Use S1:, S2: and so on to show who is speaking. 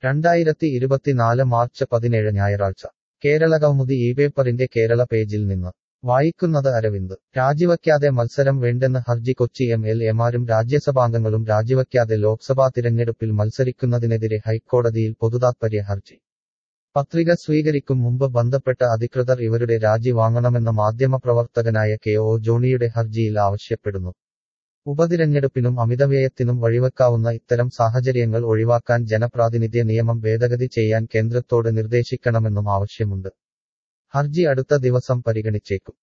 S1: രണ്ടായിരത്തി ഇരുപത്തിനാല് മാർച്ച് പതിനേഴ് ഞായറാഴ്ച കേരളകൗമുദി ഈ പേപ്പറിന്റെ കേരള പേജിൽ നിന്ന് വായിക്കുന്നത് അരവിന്ദ് രാജിവയ്ക്കാതെ മത്സരം വേണ്ടെന്ന് ഹർജി കൊച്ചി എം എൽ എമാരും രാജ്യസഭാംഗങ്ങളും രാജിവയ്ക്കാതെ ലോക്സഭാ തിരഞ്ഞെടുപ്പിൽ മത്സരിക്കുന്നതിനെതിരെ ഹൈക്കോടതിയിൽ പൊതുതാത്പര്യ ഹർജി പത്രിക സ്വീകരിക്കും മുമ്പ് ബന്ധപ്പെട്ട അധികൃതർ ഇവരുടെ രാജി വാങ്ങണമെന്ന് മാധ്യമപ്രവർത്തകനായ കെ ഒ ജോണിയുടെ ഹർജിയിൽ ആവശ്യപ്പെടുന്നു ഉപതിരഞ്ഞെടുപ്പിനും അമിതവ്യയത്തിനും വഴിവെക്കാവുന്ന ഇത്തരം സാഹചര്യങ്ങൾ ഒഴിവാക്കാൻ ജനപ്രാതിനിധ്യ നിയമം ഭേദഗതി ചെയ്യാൻ കേന്ദ്രത്തോട് നിർദ്ദേശിക്കണമെന്നും ആവശ്യമുണ്ട് ഹർജി അടുത്ത ദിവസം പരിഗണിച്ചേക്കും